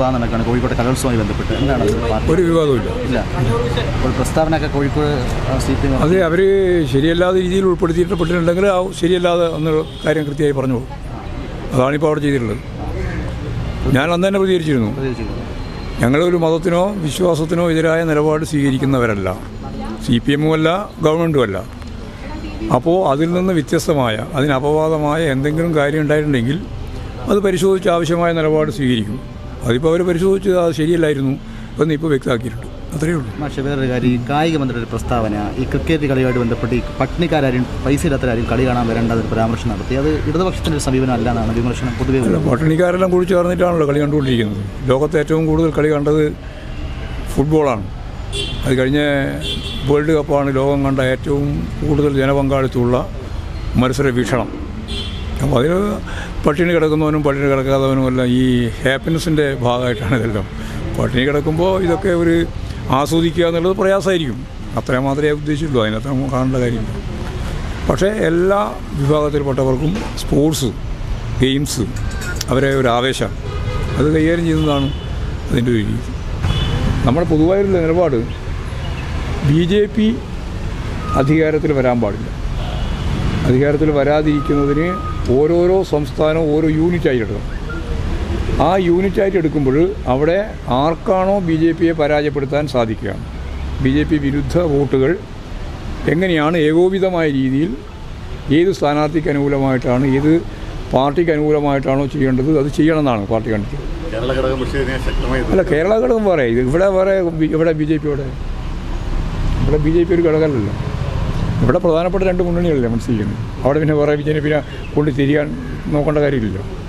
വിവാദം നടക്കുകയാണ് കോഴിക്കോട്ടെ കലോത്സവവുമായി ബന്ധപ്പെട്ട് എന്താണ് അത് പാർട്ടി ഒരു വിവാദമില്ല ഇല്ല ഒരു പ്രസ്താവനയൊക്കെ കോഴിക്കോട് സി പി എം അത് അവർ ശരിയല്ലാത്ത രീതിയിൽ ഉൾപ്പെടുത്തിയിട്ടുണ്ടെങ്കിൽ ആ ശരിയല്ലാതെ അന്ന് കാര്യം കൃത്യമായി പറഞ്ഞു പോകും അതാണിപ്പോൾ അവിടെ ചെയ്തിട്ടുള്ളത് ഞാൻ അന്ന് തന്നെ പ്രതികരിച്ചിരുന്നു ഞങ്ങളൊരു മതത്തിനോ വിശ്വാസത്തിനോ എതിരായ നിലപാട് സ്വീകരിക്കുന്നവരല്ല സി പി എമ്മും അല്ല ഗവൺമെൻറ്റും അല്ല അപ്പോൾ അതിൽ നിന്ന് വ്യത്യസ്തമായ അതിന് അപവാദമായ എന്തെങ്കിലും കാര്യം ഉണ്ടായിട്ടുണ്ടെങ്കിൽ അത് പരിശോധിച്ച് ആവശ്യമായ നിലപാട് സ്വീകരിക്കും അതിപ്പോൾ അവർ പരിശോധിച്ച് അത് ശരിയല്ലായിരുന്നു എന്ന് ഇപ്പോൾ വ്യക്തമാക്കിയിട്ടുണ്ട് അത്രയേ ഉള്ളൂ പക്ഷേ വേറൊരു കാര്യം ഈ കായിക മന്ത്രിയുടെ ഒരു പ്രസ്താവന ഈ ക്രിക്കറ്റ് കളിയുമായിട്ട് ബന്ധപ്പെട്ട് ഈ പട്ടിണിക്കാരും പൈസ ഇല്ലാത്തവരാരും കളി കാണാൻ വരേണ്ടത് പരാമർശം നടത്തി അത് ഇടതുപക്ഷത്തിൻ്റെ ഒരു സമീപനം അല്ല എന്നാണ് വിമർശനം പൊതുവെ ഉള്ളത് പട്ടിണിക്കാരെല്ലാം കൂടി ചേർന്നിട്ടാണല്ലോ കളി കണ്ടുകൊണ്ടിരിക്കുന്നത് ലോകത്തെ ഏറ്റവും കൂടുതൽ കളി കണ്ടത് ഫുട്ബോളാണ് അത് കഴിഞ്ഞ വേൾഡ് കപ്പാണ് ലോകം കണ്ട ഏറ്റവും കൂടുതൽ ജനപങ്കാളിത്തമുള്ള മത്സര വീക്ഷണം അപ്പോൾ അതിൽ പട്ടിണി കിടക്കുന്നവനും പട്ടിണി കിടക്കാത്തവനും എല്ലാം ഈ ഹാപ്പിനെസ്സിൻ്റെ ഭാഗമായിട്ടാണ് ഇതെല്ലാം പട്ടിണി കിടക്കുമ്പോൾ ഇതൊക്കെ ഒരു ആസ്വദിക്കുക എന്നുള്ളത് പ്രയാസമായിരിക്കും അത്രയും മാത്രമേ ഉദ്ദേശിച്ചുള്ളൂ അതിനകത്ത് നമുക്ക് കാണേണ്ട കാര്യമില്ല പക്ഷേ എല്ലാ വിഭാഗത്തിൽപ്പെട്ടവർക്കും സ്പോർട്സ് ഗെയിംസ് അവരെ ഒരു ആവേശം അത് കൈകാര്യം ചെയ്യുന്നതാണ് അതിൻ്റെ ഒരു രീതി നമ്മുടെ പൊതുവായുള്ള നിലപാട് ബി ജെ പി അധികാരത്തിൽ വരാൻ പാടില്ല അധികാരത്തിൽ വരാതിരിക്കുന്നതിന് ഓരോരോ സംസ്ഥാനവും ഓരോ യൂണിറ്റായിട്ട് എടുക്കണം ആ യൂണിറ്റായിട്ട് എടുക്കുമ്പോൾ അവിടെ ആർക്കാണോ ബി ജെ പിയെ പരാജയപ്പെടുത്താൻ സാധിക്കുക ബി ജെ പി വിരുദ്ധ വോട്ടുകൾ എങ്ങനെയാണ് ഏകോപിതമായ രീതിയിൽ ഏത് സ്ഥാനാർത്ഥിക്ക് അനുകൂലമായിട്ടാണ് ഏത് പാർട്ടിക്ക് അനുകൂലമായിട്ടാണോ ചെയ്യേണ്ടത് അത് ചെയ്യണമെന്നാണ് പാർട്ടി കണ്ടിട്ട് കേരള ഘടകം പക്ഷേ ഇതിനെ ശക്തമായി അല്ല കേരള ഘടകം വേറെ ഇത് ഇവിടെ വേറെ ബി- ഇവിടെ ബി ജെ പിയോടെ ഇവിടെ ബി ജെ പി ഒരു ഘടകമല്ലല്ലോ ഇവിടെ പ്രധാനപ്പെട്ട രണ്ട് മുന്നണികളല്ലേ മത്സരിക്കുന്നത് അവിടെ പിന്നെ വേറെ ബി ജെ പിന്നെ കൊണ്ട് തിരിയാൻ നോക്കേണ്ട കാര്യമില്ലല്ലോ